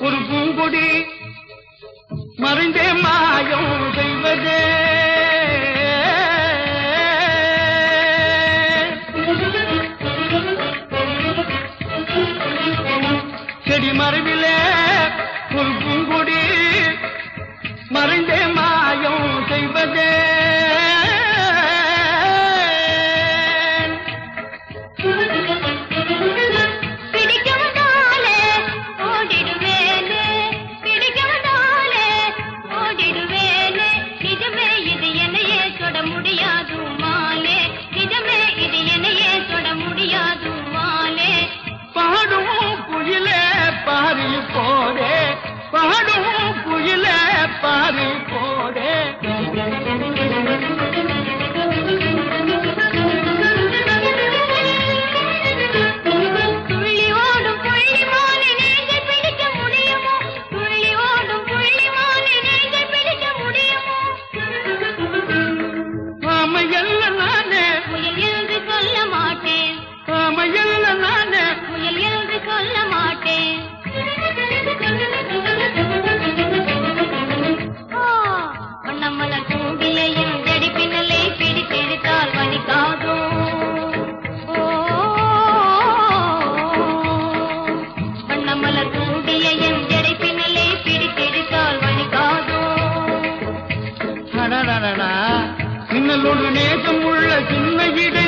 ஒரு பூங்கொடி மறைந்தே மாயம் செய்வதே செடி மறைவிலே ஒரு பூங்கொடி மறைந்தே மாயம் செய்வதே பிடிக்காதாலே ஓடிடுவேனே பிடிக்காதாலே ஓடிடுவேனே நிஜமே இது என்னையே தொட முடியாது மாலே நிஜமே இது என்னையே தொட முடியாது மாலே பாடும் குயிலே பாரி போதே பாடும் குயிலே பாரி போதே துள்ளி ஓடும் புள்ளி மாலை நீங்கள் பிடிக்க முடியுமோ துள்ளி ஓடும் புள்ளி மாலை நீங்கள் பிடிக்க முடியுமோ ஆமையல்ல நானே முயல் என்று சொல்ல மாட்டேன் ஆமையல்ல நானே முயல் என்று சொல்ல மாட்டேன் ஆ, வண்ணமலர் பூவிலையும் ஜடி பின்னலை பிடித்தெடுத்தால் வலிக்காதோ ஓ, வண்ணமலர் பூவிலையும் ஜடி பின்னலை பிடித்தெடுத்தால் வலிக்காதோ அடடடடா மின்னலோடு நேசம் உள்ள சின்ன இடை